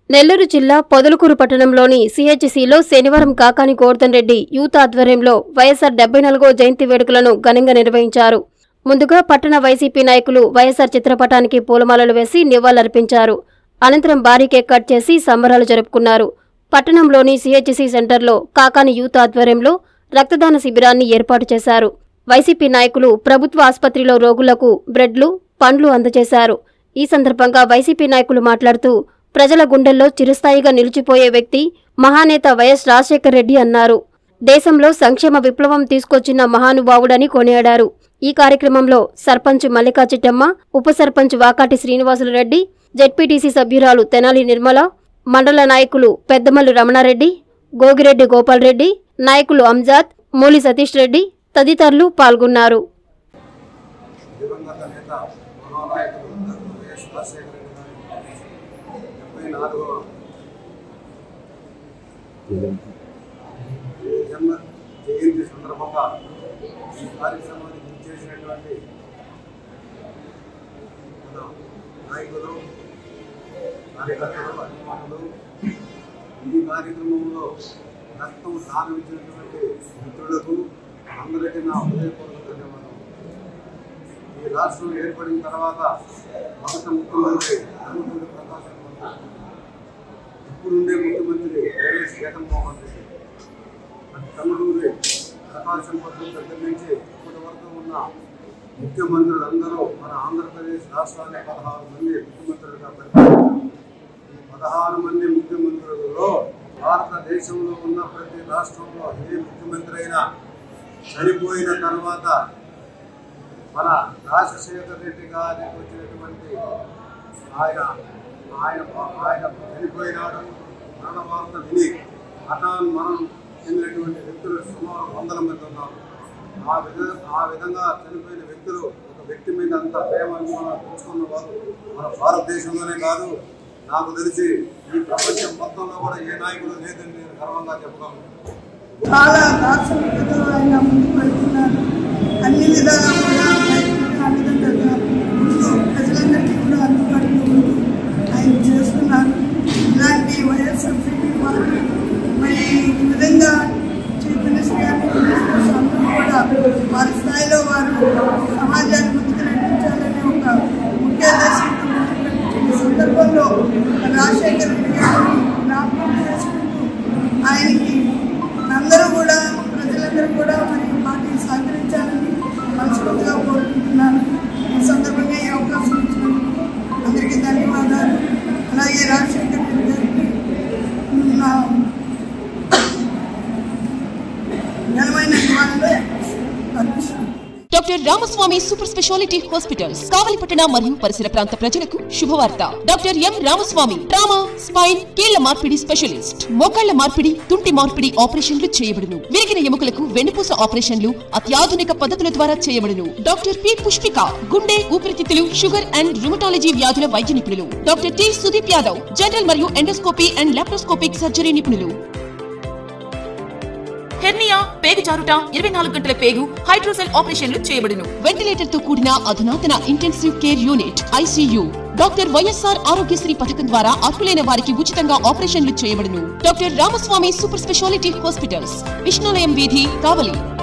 నెల్లూరు జిల్లా పొదలకూరు పట్టణంలోని సిహెచ్సిలో శనివారం కాకాని గోవర్ధన్ రెడ్డి యూత్ ఆధ్వర్యంలో వైఎస్సార్ డెబ్బై నాలుగో జయంతి వేడుకలను ఘనంగా నిర్వహించారు ముందుగా పట్టణ వైసీపీ నాయకులు వైఎస్సార్ చిత్రపటానికి పూలమాలలు వేసి నివాళులర్పించారు అనంతరం భారీ కేక్ కట్ చేసి సంబరాలు జరుపుకున్నారు పట్టణంలోని సిహెచ్సి సెంటర్లో కాకాని యూత్ ఆధ్వర్యంలో రక్తదాన శిబిరాన్ని ఏర్పాటు చేశారు వైసీపీ నాయకులు ప్రభుత్వ ఆసుపత్రిలో రోగులకు బ్రెడ్లు పండ్లు అందజేశారు ఈ సందర్భంగా వైసీపీ నాయకులు మాట్లాడుతూ ప్రజల గుండెల్లో చిరస్థాయిగా నిలిచిపోయే వ్యక్తి మహానేత వైఎస్ రాజశేఖర రెడ్డి అన్నారు దేశంలో సంక్షేమ విప్లవం తీసుకొచ్చిన మహానుభావుడని కొనియాడారు ఈ కార్యక్రమంలో సర్పంచ్ మల్లికా చిట్టమ్మ ఉప సర్పంచ్ వాకాటి శ్రీనివాసులు రెడ్డి జెడ్పీటీసీ సభ్యురాలు తెనాలి నిర్మల మండల నాయకులు పెద్దమల్లు రమణారెడ్డి గోగిరెడ్డి గోపాల్ రెడ్డి నాయకులు అంజాద్ మూలి సతీష్ రెడ్డి తదితరులు పాల్గొన్నారు దివంగత నేత మహానాయకుడు డాక్టర్ వైఎస్ రాజశేఖర రెడ్డి గారి డెబ్బై నాలుగవ జన్మ జయంతి సందర్భంగా ఈ కార్యక్రమానికి చేసినటువంటి మన నాయకులు కార్యకర్తలు అభిమానులు ఈ కార్యక్రమంలో రక్తం దానం ఇచ్చినటువంటి మిత్రులకు అందరికీ నా హృదయపూర్వక ధన్యవాదాలు ఈ రాష్ట్రం ఏర్పడిన తర్వాత మొదట ముఖ్యమంత్రి కల్వకుంట్ల ప్రకాశం పంతులు ఇప్పుడుండే ముఖ్యమంత్రి వైఎస్ జగన్మోహన్ రెడ్డి మరి కల్లూరి ప్రకాశం పంతులు దగ్గర నుంచి ఇప్పటి వరకు ఉన్న ముఖ్యమంత్రులు అందరూ మన ఆంధ్రప్రదేశ్ రాష్ట్రాన్ని పదహారు మంది ముఖ్యమంత్రులుగా పరిపాలించారు ఈ పదహారు మంది ముఖ్యమంత్రులలో భారతదేశంలో ఉన్న ప్రతి రాష్ట్రంలో ఏ ముఖ్యమంత్రి అయినా చనిపోయిన తర్వాత మన రాజశేఖర రెడ్డి గారికి వచ్చినటువంటి ఆయన ఆయన ఆయన చనిపోయినాడు మరణ వార్త విని హఠాన్ మరణం చెందినటువంటి వ్యక్తులు సుమారు వందల మంది ఉన్నారు ఆ విధ ఆ విధంగా చనిపోయిన వ్యక్తులు ఒక వ్యక్తి మీద అంత ప్రేమ అభిమానాలు పెంచుకున్న వారు మన భారతదేశంలోనే కాదు నాకు తెలిసి ఈ ప్రపంచం మొత్తంలో కూడా ఏ నాయకుడు లేదని నేను గర్వంగా చెప్పగలను చాలా దార్శనికతతో ఆయన ముందుకు వెళ్తున్నారు అన్ని విధాలా కూడా రైతులకు అన్నిదండగా ఉంటూ ప్రజలందరికీ కూడా అందుబాటులో ఉంటూ ఆయన చేస్తున్నారు ఇలాంటి వైఎస్ఆర్సీపీ పార్టీ మరి ఈ విధంగా చీఫ్ మినిస్టర్ గారిని మినిస్టర్స్ అందరూ కూడా వారి స్థాయిలో వారు సమాజాన్ని ముందుకు నడిపించాలని ఒక ముఖ్య ఉద్దేశంతో ముందుకు నడిపించిన సందర్భంలో రాజశేఖర రెడ్డి గారిని జ్ఞాపకం చేసుకుంటూ ఆయనకి అందరూ కూడా ప్రజలందరూ కూడా మరి పార్టీ సహకరించాలని మనస్ఫూర్తిగా కోరుకుంటున్నాను ఈ సందర్భంగా ఈ అవకాశం ఇచ్చినందుకు అందరికీ ధన్యవాదాలు అలాగే రాజశేఖర్ రెడ్డి గారికి నా ఘనమైన నివాళులు అర్పిస్తున్నాను doctor Ramaswamy super speciality hospitals కావలిపట్టణ మరియు పరిసర ప్రాంత ప్రజలకు శుభవార్త doctor M Ramaswamy trauma spine కీళ్ల మార్పిడి స్పెషలిస్ట్ మోకాళ్ల మార్పిడి తుంటి మార్పిడి ఆపరేషన్లు చేయబడును విరిగిన ఎముకలకు వెన్నుపూస ఆపరేషన్లు అత్యాధునిక పద్ధతుల ద్వారా చేయబడును డాక్టర్ పి పుష్పిక గుండె ఊపిరితిత్తులు షుగర్ అండ్ రుమటాలజీ వ్యాధుల వైద్య నిపుణులు doctor T Sudeep Yadav general మరియు ఎండోస్కోపీ అండ్ లాప్రోస్కోపిక్ సర్జరీ నిపుణులు హెర్నియా పేగు జారుట ఇరవై నాలుగు గంటల పేగు హైడ్రోసెల్ ఆపరేషన్లు చేయబడును వెంటిలేటర్ తో కూడిన అధునాతన intensive care unit ICU doctor YSR Aarogyasri పథకం ద్వారా అర్హులైన వారికి ఉచితంగా ఆపరేషన్లు చేయబడును doctor Ramaswamy super speciality hospitals Vishnulayam వీధి కావలి